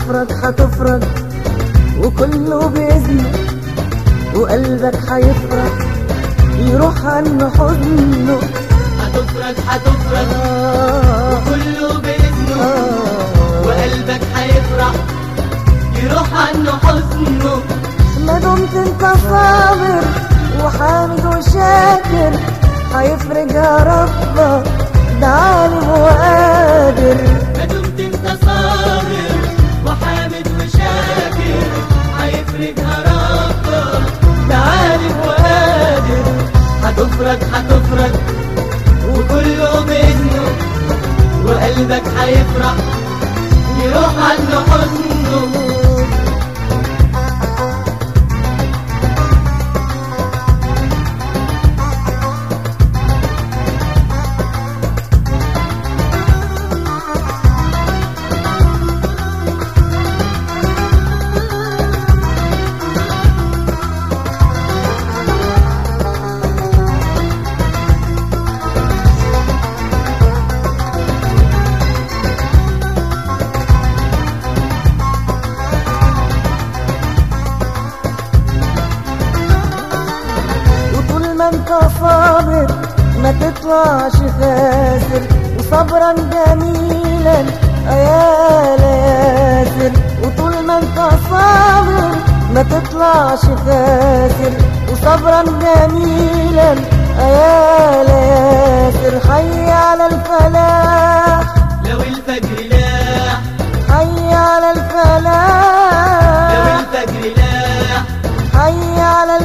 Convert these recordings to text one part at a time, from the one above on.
هتفرج هتفرج وكله بإذنه وقلبك هيفرح يروح عنه حزنه هتفرج هتفرج آه كله بإذنه آه وقلبك هيفرح يروح عنه حزنه ما دمت انت صابر وحامد وشاكر هيفرج يا ربك ده عالم وقادر ما دمت انت صابر وحامد وشاكر هيفرجها ربك ده عالم وقادر هتفرج هتفرج وكله بإذنه وقلبك هيفرح يروح عنه حزنه وطول ما انت صابر ما تطلعش خاسر وصبرا جميلا يا ياسر وطول ما انت صابر ما تطلعش خاسر وصبرا جميلا يا ياسر حي على الفلاح لو الفجر لاح حي على لو الفلاح الفجر لاح حي على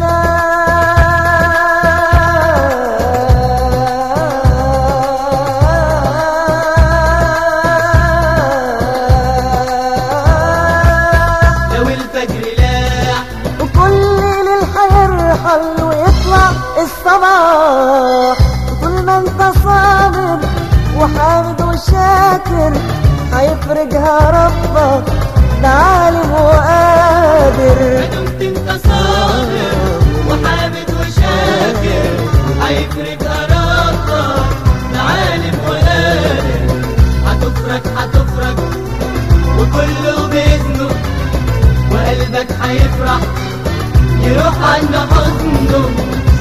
الفلاح لو الفجر لاح وكل ليل هيرحل ويطلع الصباح وطول ما انت صابر وحامد وشاكر هيفرجها ربك ده عالم وقادر ما دمت انت صابر وحامد وشاكر هيفرجها ربك ده عالم وقادر هتفرج هتفرج وكله بإذنه وقلبك هيفرح يروح عنه حزنه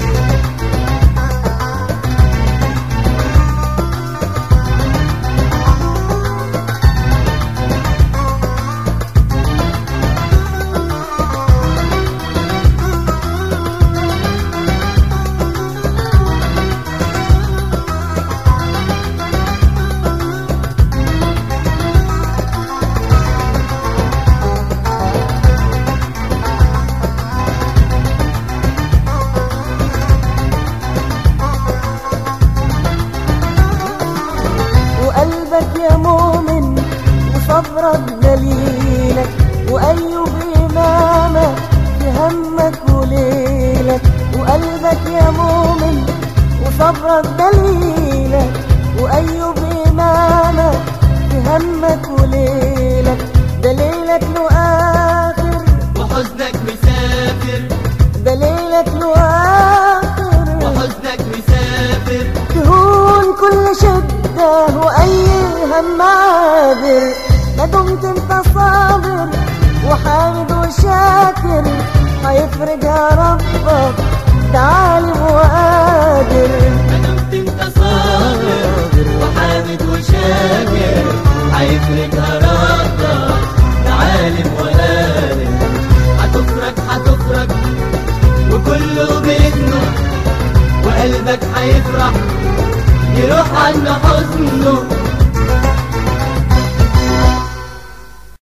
وقلبك يا مؤمن وصبرك دليلك وأيوب إمامك في همك وليلك وقلبك يا مؤمن وصبرك دليلك وأيوب إمامك في همك وليلك دليلك له آخر وحزنك مسافر دليلك له آخر وحزنك مسافر تهون كل شدة وأي هم عابر ما دمت انت صابر وحامد وشاكر هيفرج يا ربك ده عالم وقادر ما دمت انت صابر وحامد وشاكر هيفرجها ربك ده عالم وقادر هتفرج هتفرج وكله بإذنه وقلبك هيفرح يروح عنه حزنه